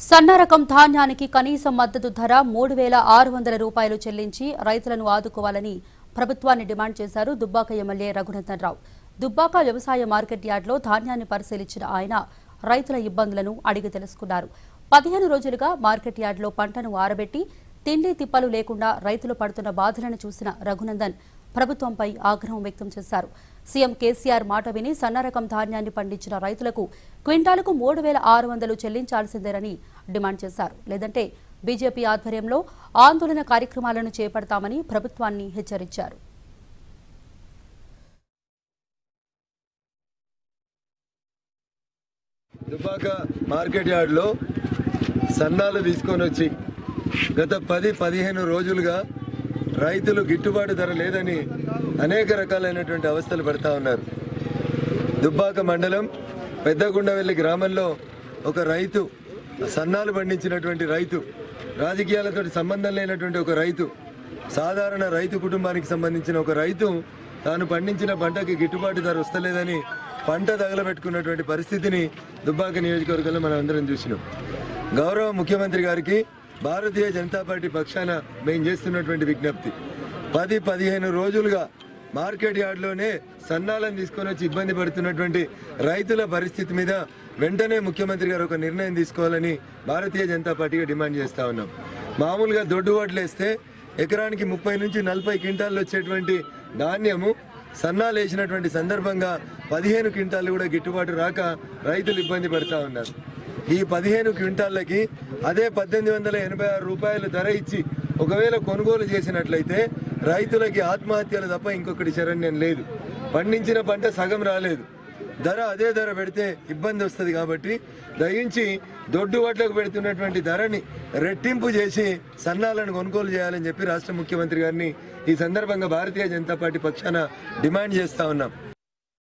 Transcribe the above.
సన్న రకం ధాన్యానికి కనీస మద్దతు ధర మూడు వేల ఆరు వందల రూపాయలు చెల్లించి రైతులను ఆదుకోవాలని ప్రభుత్వాన్ని డిమాండ్ చేశారు దుబ్బాక ఎమ్మెల్యే రఘునందన్ రావు దుబ్బాక వ్యవసాయ మార్కెట్ యార్డులో ధాన్యాన్ని పరిశీలించిన ఆయన రైతుల ఇబ్బందులను అడిగి తెలుసుకున్నారు పదిహేను రోజులుగా మార్కెట్ యార్డులో పంటను ఆరబెట్టి తిండి తిప్పలు లేకుండా రైతులు పడుతున్న బాధలను చూసిన రఘునందన్ ప్రభుత్వంపై ఆగ్రహం వ్యక్తం చేశారు సీఎం కేసీఆర్ మాట విని సన్నరకం ధాన్యాన్ని పండించిన రైతులకు క్వింటాలకు మూడు వేల ఆరు వందలు చెల్లించాల్సిందేనని డిమాండ్ చేశారు లేదంటే బీజేపీ ఆధ్వర్యంలో ఆందోళన కార్యక్రమాలను చేపడతామని ప్రభుత్వాన్ని హెచ్చరించారు దుబ్బాక మార్కెట్ యార్డ్లో సన్నాలు తీసుకొని వచ్చి గత పది పదిహేను రోజులుగా రైతులు గిట్టుబాటు ధర లేదని అనేక రకాలైనటువంటి అవస్థలు పడతా ఉన్నారు దుబ్బాక మండలం పెద్దగుండవెల్లి గ్రామంలో ఒక రైతు సన్నాలు పండించినటువంటి రైతు రాజకీయాలతో సంబంధం లేనటువంటి ఒక రైతు సాధారణ రైతు కుటుంబానికి సంబంధించిన ఒక రైతు తాను పండించిన పంటకి గిట్టుబాటు ధర వస్తలేదని పంట తగలబెట్టుకున్నటువంటి పరిస్థితిని దుబ్బాక నియోజకవర్గంలో మనం అందరం చూసినాం గౌరవ ముఖ్యమంత్రి గారికి భారతీయ జనతా పార్టీ పక్షాన మేము చేస్తున్నటువంటి విజ్ఞప్తి పది పదిహేను రోజులుగా మార్కెట్ యార్డ్లోనే సన్నాలను తీసుకొని వచ్చి ఇబ్బంది పడుతున్నటువంటి రైతుల పరిస్థితి మీద వెంటనే ముఖ్యమంత్రి గారు ఒక నిర్ణయం తీసుకోవాలని భారతీయ జనతా పార్టీగా డిమాండ్ చేస్తా ఉన్నాం మామూలుగా దొడ్డు ఓట్లు వేస్తే ఎకరానికి ముప్పై నుంచి నలభై క్వింటాలు వచ్చేటువంటి ధాన్యము సన్నాలు వేసినటువంటి సందర్భంగా పదిహేను క్వింటాలు కూడా గిట్టుబాటు రాక రైతులు ఇబ్బంది పడతా ఉన్నారు ఈ పదిహేను క్వింటాళ్ళకి అదే పద్దెనిమిది వందల ఎనభై ఆరు రూపాయలు ధర ఇచ్చి ఒకవేళ కొనుగోలు చేసినట్లయితే రైతులకి ఆత్మహత్యలు తప్ప ఇంకొకటి శరణ్యం లేదు పండించిన పంట సగం రాలేదు ధర అదే ధర పెడితే ఇబ్బంది వస్తుంది కాబట్టి దయించి దొడ్డు వడ్లకు పెడుతున్నటువంటి ధరని రెట్టింపు చేసి సన్నాలను కొనుగోలు చేయాలని చెప్పి రాష్ట్ర ముఖ్యమంత్రి గారిని ఈ సందర్భంగా భారతీయ జనతా పార్టీ పక్షాన డిమాండ్ చేస్తా ఉన్నాం